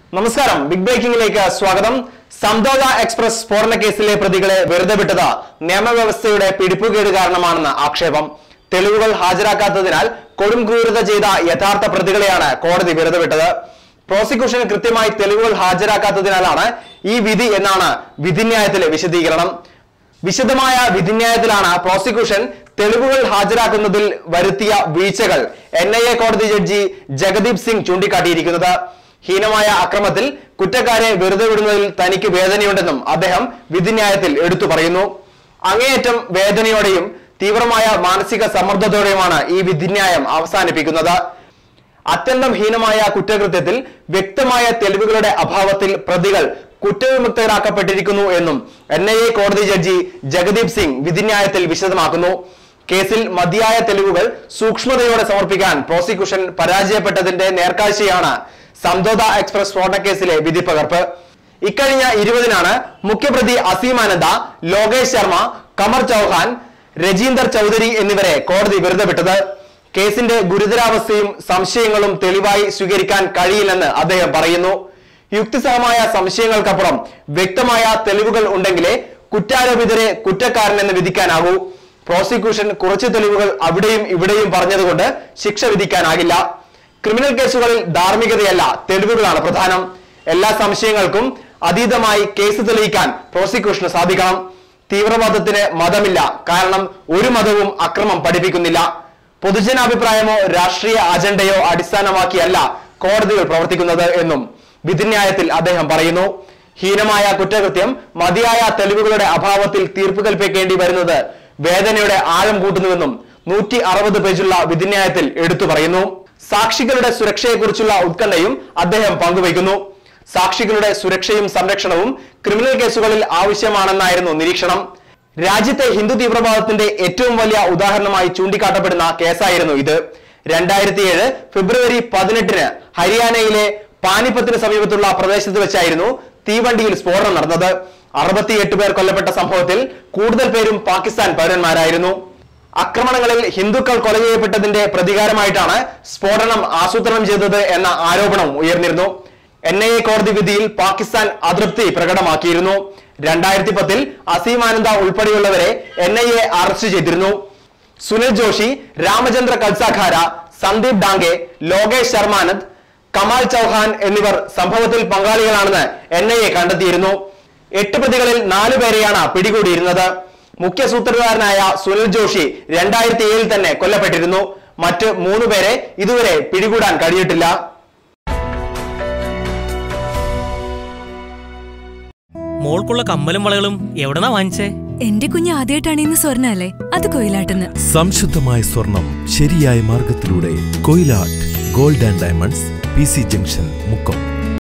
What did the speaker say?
നമസ്കാരം ബിഗ് ബ്രേക്കിംഗിലേക്ക് സ്വാഗതം സംതോക എക്സ്പ്രസ് സ്ഫോടന കേസിലെ പ്രതികളെ വെറുതെ വിട്ടത് നിയമവ്യവസ്ഥയുടെ പിടിപ്പുകേട് കാരണമാണെന്ന് ആക്ഷേപം തെളിവുകൾ ഹാജരാക്കാത്തതിനാൽ കൊടും ക്രൂരത ചെയ്ത യഥാർത്ഥ പ്രതികളെയാണ് കോടതി വെറുതെ വിട്ടത് പ്രോസിക്യൂഷൻ കൃത്യമായി തെളിവുകൾ ഹാജരാക്കാത്തതിനാലാണ് ഈ വിധി എന്നാണ് വിധിന്യായത്തിലെ വിശദീകരണം വിശദമായ വിധിന്യായത്തിലാണ് പ്രോസിക്യൂഷൻ തെളിവുകൾ ഹാജരാക്കുന്നതിൽ വരുത്തിയ വീഴ്ചകൾ എൻ ഐ എ കോടതി ജഡ്ജി ജഗദീപ് സിംഗ് ചൂണ്ടിക്കാട്ടിയിരിക്കുന്നത് ഹീനമായ അക്രമത്തിൽ കുറ്റക്കാരെ വെറുതെ വിടുന്നതിൽ തനിക്ക് വേദനയുണ്ടെന്നും അദ്ദേഹം വിധിന്യായത്തിൽ എടുത്തു പറയുന്നു അങ്ങേയറ്റം വേദനയോടെയും തീവ്രമായ മാനസിക സമ്മർദ്ദത്തോടെയുമാണ് ഈ വിധിന്യായം അവസാനിപ്പിക്കുന്നത് അത്യന്തം ഹീനമായ കുറ്റകൃത്യത്തിൽ വ്യക്തമായ തെളിവുകളുടെ അഭാവത്തിൽ പ്രതികൾ കുറ്റവിമുക്തരാക്കപ്പെട്ടിരിക്കുന്നു എന്നും എൻ ഐ എ കോടതി ജഡ്ജി ജഗദീപ് സിംഗ് വിധിന്യായത്തിൽ വിശദമാക്കുന്നു കേസിൽ മതിയായ തെളിവുകൾ സൂക്ഷ്മതയോടെ സമർപ്പിക്കാൻ പ്രോസിക്യൂഷൻ പരാജയപ്പെട്ടതിന്റെ നേർക്കാഴ്ചയാണ് സംതോദ എക്സ്പ്രസ് സ്ഫോടന കേസിലെ വിധിപ്പകർപ്പ് ഇക്കഴിഞ്ഞ ഇരുപതിനാണ് മുഖ്യപ്രതി അസീം ആനന്ദ ലോകേഷ് ശർമ്മ കമർ ചൌഹാൻ രജീന്ദർ ചൌധരി എന്നിവരെ കോടതി വെറുതെ വിട്ടത് കേസിന്റെ ഗുരുതരാവസ്ഥയും സംശയങ്ങളും തെളിവായി സ്വീകരിക്കാൻ കഴിയില്ലെന്ന് അദ്ദേഹം പറയുന്നു യുക്തിസഹമായ സംശയങ്ങൾക്കപ്പുറം വ്യക്തമായ തെളിവുകൾ ഉണ്ടെങ്കിലേ കുറ്റാരോപിതരെ കുറ്റക്കാരനെന്ന് വിധിക്കാനാകൂ പ്രോസിക്യൂഷൻ കുറച്ച് തെളിവുകൾ അവിടെയും ഇവിടെയും പറഞ്ഞതുകൊണ്ട് ശിക്ഷ വിധിക്കാനാകില്ല ക്രിമിനൽ കേസുകളിൽ ധാർമ്മികതയല്ല തെളിവുകളാണ് പ്രധാനം എല്ലാ സംശയങ്ങൾക്കും അതീതമായി കേസ് തെളിയിക്കാൻ പ്രോസിക്യൂഷന് സാധിക്കണം തീവ്രവാദത്തിന് മതമില്ല കാരണം ഒരു മതവും അക്രമം പഠിപ്പിക്കുന്നില്ല പൊതുജനാഭിപ്രായമോ രാഷ്ട്രീയ അജണ്ടയോ അടിസ്ഥാനമാക്കിയല്ല കോടതികൾ പ്രവർത്തിക്കുന്നത് എന്നും വിധിന്യായത്തിൽ അദ്ദേഹം പറയുന്നു ഹീനമായ കുറ്റകൃത്യം മതിയായ തെളിവുകളുടെ അഭാവത്തിൽ തീർപ്പ് കൽപ്പിക്കേണ്ടി വരുന്നത് വേദനയുടെ ആഴം കൂട്ടുന്നുവെന്നും നൂറ്റി അറുപത് പേജുള്ള വിധിന്യായത്തിൽ എടുത്തു പറയുന്നു സാക്ഷികളുടെ സുരക്ഷയെക്കുറിച്ചുള്ള ഉത്കണ്ഠയും അദ്ദേഹം പങ്കുവയ്ക്കുന്നു സാക്ഷികളുടെ സുരക്ഷയും സംരക്ഷണവും ക്രിമിനൽ കേസുകളിൽ ആവശ്യമാണെന്നായിരുന്നു നിരീക്ഷണം രാജ്യത്തെ ഹിന്ദു തീവ്രവാദത്തിന്റെ ഏറ്റവും വലിയ ഉദാഹരണമായി ചൂണ്ടിക്കാട്ടപ്പെടുന്ന കേസായിരുന്നു ഇത് രണ്ടായിരത്തി ഏഴ് ഫെബ്രുവരി പതിനെട്ടിന് ഹരിയാനയിലെ പാനിപ്പത്തിന് സമീപത്തുള്ള പ്രദേശത്ത് വെച്ചായിരുന്നു തീവണ്ടിയിൽ സ്ഫോടനം നടന്നത് അറുപത്തിയെട്ട് പേർ കൊല്ലപ്പെട്ട സംഭവത്തിൽ കൂടുതൽ പേരും പാകിസ്ഥാൻ പൗരന്മാരായിരുന്നു ആക്രമണങ്ങളിൽ ഹിന്ദുക്കൾ കൊല ചെയ്യപ്പെട്ടതിന്റെ പ്രതികാരമായിട്ടാണ് സ്ഫോടനം ആസൂത്രണം ചെയ്തത് എന്ന ആരോപണം ഉയർന്നിരുന്നു എൻ ഐ എ കോടതി വിധിയിൽ പാകിസ്ഥാൻ അതൃപ്തി പ്രകടമാക്കിയിരുന്നു രണ്ടായിരത്തി പത്തിൽ അസീം ആനന്ദ ഉൾപ്പെടെയുള്ളവരെ എൻ ഐ എ അറസ്റ്റ് ചെയ്തിരുന്നു സുനിൽ ജോഷി രാമചന്ദ്ര കൽസാഖാര സന്ദീപ് ഡാംഗെ ലോകേഷ് ശർമാനന്ദ് കമാൽ ചൌഹാൻ എന്നിവർ സംഭവത്തിൽ പങ്കാളികളാണെന്ന് എൻ ഐ എ കണ്ടെത്തിയിരുന്നു എട്ട് പ്രതികളിൽ നാലു പേരെയാണ് പിടികൂടിയിരുന്നത് മുഖ്യ സൂത്രധാരനായ സുനിൽ ജോഷി രണ്ടായിരത്തി ഏഴിൽ തന്നെ കൊല്ലപ്പെട്ടിരുന്നു മറ്റ് മൂന്ന് പേരെ ഇതുവരെ പിടികൂടാൻ കഴിഞ്ഞിട്ടില്ല മോൾക്കുള്ള കമ്മലും വളകളും എവിടെന്നാ വാങ്ങിച്ചേ എന്റെ കുഞ്ഞ് ആദ്യമായിട്ടാണ് ഇന്ന് സ്വർണ്ണ അല്ലേ അത് കൊയിലാട്ടെന്ന് സംശുദ്ധമായ സ്വർണം ശരിയായ മാർഗത്തിലൂടെ Koyilat gold and diamonds P C junction Mukkam